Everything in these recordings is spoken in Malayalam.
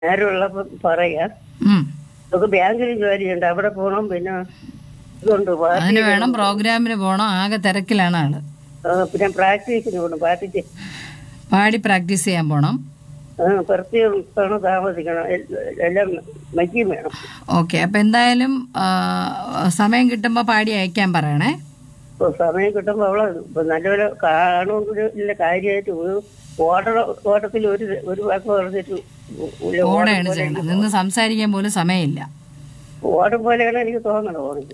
നേരമുള്ളപ്പോ പറയാ ഉം. നമുക്ക് ബാങ്കിൽ ജോലിയുണ്ട് അവിടെ പോണം പിന്നെ ഇതുണ്ട് പാ- അതിന് വേണം പ്രോഗ്രാമിന് പോകണം ആകെ തിരക്കിലാണ് ആള് ആ, പിന്നെ പ്രാക്ടീസിന് പോകണം പ്രാക്ടീസ് പാടി പ്രാക്ടീസ് ചെയ്യാൻ പോണം പ്രത്യേകം താമസിക്കണം എൽ- എല്ലാം മയ്ക്കും വേണം ഓക്കെ അപ്പൊ എന്തായാലും ആ, സമയം കിട്ടുമ്പോ പാടി അയക്കാൻ പറയണേ ഇപ്പൊ സമയം കിട്ടുമ്പോ അവളെ ഇപ്പൊ നല്ലപോലെ കാണുമെങ്കിൽ കാര്യമായിട്ട് ഒരു ഓട്ട ഓട്ടത്തിൽ ഒരു ഒരു വാക്ക് പറഞ്ഞിട്ട് ഇല്ല, ഓടയാണ് ചെയ്യണം നിന്ന് സംസാരിക്കാൻ പോലും സമയമില്ല ഓടം പോലെയാണ് എനിക്ക് തോന്നണം ഓണെങ്കിൽ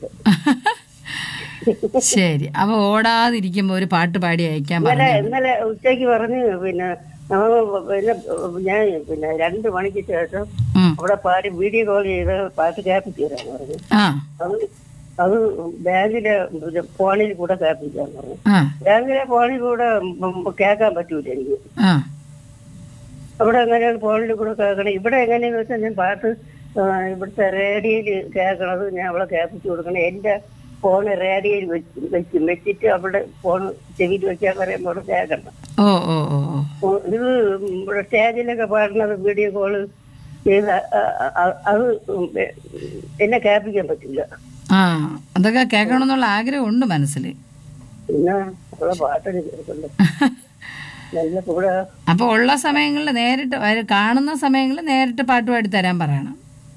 ശരി അപ്പൊ ഓടാതിരിക്കുമ്പോ ഒരു പാട്ട് പാടി അയക്കാൻ ഇന്നലെ പറഞ്ഞു ഇന്നലെ ഉച്ചയ്ക്ക് പറഞ്ഞ് പിന്നെ നമ്മൾ പിന്നെ ഞാൻ പിന്നെ രണ്ട് മണിക്ക് ശേഷം ഉം. അവിടെ പാടി വീഡിയോ കോൾ ചെയ്ത് പാട്ട് കേൾപ്പിച്ചു തരാന്ന് പറഞ്ഞു ആ അത് അത് ബാങ്കിലെ പിന്നെ ഫോണിൽ കൂടെ കേൾപ്പിക്കാന്ന് പറഞ്ഞു ആ ബാങ്കിലെ ഫോണിൽ കൂടെ ഉം കേൾക്കാൻ പറ്റൂല എനിക്ക് ആ അവിടെ എങ്ങനെയാണ് ഫോണിൽ കൂടെ കേൾക്കണം ഇവിടെ എങ്ങനെയാന്ന് വെച്ചാൽ ഞാൻ പാട്ട് ആ, ഇവിടുത്തെ റേഡിയോയിൽ കേൾക്കണത് ഞാൻ അവളെ കേൾപ്പിച്ചു കൊടുക്കണം എന്റെ ഫോണ് റേഡിയോയിൽ വെച്ച് വെച്ച് വെച്ചിട്ട് അവിടെ ഫോൺ ചെവിയിൽ വെക്കാൻ പറയുമ്പോൾ കേൾക്കണം ഓ ഓ ഓ ഓ ഓ, ഇത് ഇവിടെ സ്റ്റേജിലൊക്കെ പാടുന്നത് വീഡിയോ കോള് ചെയ്ത് അ- അ- അത് എന്നെ കേൾപ്പിക്കാൻ പറ്റില്ല ആ അതൊക്കെ കേൾക്കണമെന്നുള്ള ആഗ്രഹമുണ്ട് മനസ്സിൽ പിന്നെ അവളെ പാട്ടിന് കേൾക്കണ്ട നല്ല കൂടെ അപ്പൊ ഉള്ള സമയങ്ങളിൽ നേരിട്ട് അവര് കാണുന്ന സമയങ്ങളിൽ നേരിട്ട് പാട്ട് പാടി തരാൻ പറയണം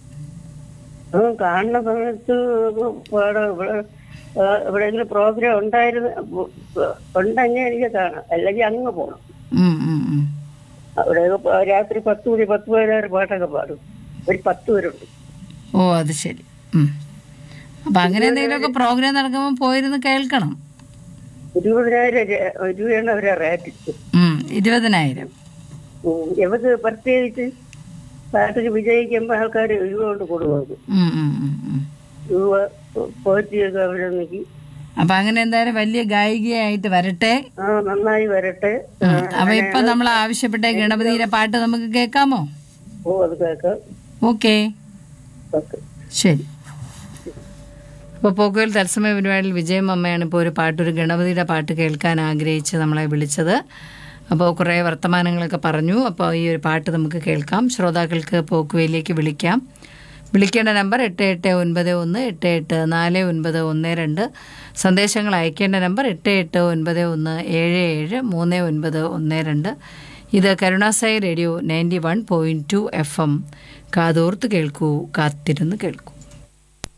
ആ, കാണുന്ന സമയത്ത് പാടാം ഇവിടെ ആ, എവിടെയെങ്കിലും പ്രോഗ്രാം ഉണ്ടായിരുന്നു ഉണ്ടെങ്കിൽ എനിക്ക് കാണാം അല്ലെങ്കിൽ അങ്ങ് പോകണം ഉം, ഉം, ഉം. അവിടെ രാത്രി പത്ത് മണി പത്ത് പതിനാറ് പാട്ടൊക്കെ പാടും ഒരു പത്ത് പേരുണ്ട് ഓ അത് ശരി ഉം. അപ്പൊ അങ്ങനെ എന്തെങ്കിലുമൊക്കെ പ്രോഗ്രാം നടക്കുമ്പോൾ പോയിരുന്ന് കേൾക്കണം ഇരുപതിനായിരം രൂപ- രൂപയാണ് അവരെ റേറ്റ് ഉം, ഇരുപതിനായിരം എവർക്ക് പ്രത്യേകിച്ച് പാട്ടിന് വിജയിക്കുമ്പോൾ ആൾക്കാർ രൂപ കൊണ്ട് കൊടുക്കും ഉം, ഉം, ഉം, ഉം. രൂപ പോറ്റിയൊക്കെ അവരൊന്നിക്ക് അപ്പൊ അങ്ങനെ എന്തായാലും വലിയ ഗായികയായിട്ട് വരട്ടെ ആ നന്നായി വരട്ടെ ഉം. അപ്പൊ ഇപ്പൊ നമ്മൾ ആവശ്യപ്പെട്ട ഗണപതിയുടെ പാട്ട് നമുക്ക് കേൾക്കാമോ ഓ അത് കേൾക്കാം ഓക്കെ ഓക്കെ ശരി അപ്പോൾ പോക്കുവൽ തത്സമയ പരിപാടിയിൽ വിജയം അമ്മയാണ് ഇപ്പോൾ ഒരു പാട്ട് ഒരു ഗണപതിയുടെ പാട്ട് കേൾക്കാൻ ആഗ്രഹിച്ച് നമ്മളെ വിളിച്ചത് അപ്പോൾ കുറേ വർത്തമാനങ്ങളൊക്കെ പറഞ്ഞു അപ്പോൾ ഈ ഒരു പാട്ട് നമുക്ക് കേൾക്കാം ശ്രോതാക്കൾക്ക് പോക്കുവയിലേക്ക് വിളിക്കാം വിളിക്കേണ്ട നമ്പർ എട്ട് എട്ട് ഒൻപത് ഒന്ന് എട്ട് എട്ട് നാല് ഒൻപത് ഒന്ന് രണ്ട് സന്ദേശങ്ങൾ അയക്കേണ്ട നമ്പർ എട്ട് എട്ട് ഒൻപത് ഒന്ന് ഏഴ് ഏഴ് മൂന്ന് ഒൻപത് ഒന്ന് രണ്ട് ഇത് കരുണാസായി radio ninety one point two F M കാതോർത്ത് കേൾക്കൂ കാത്തിരുന്ന് കേൾക്കൂ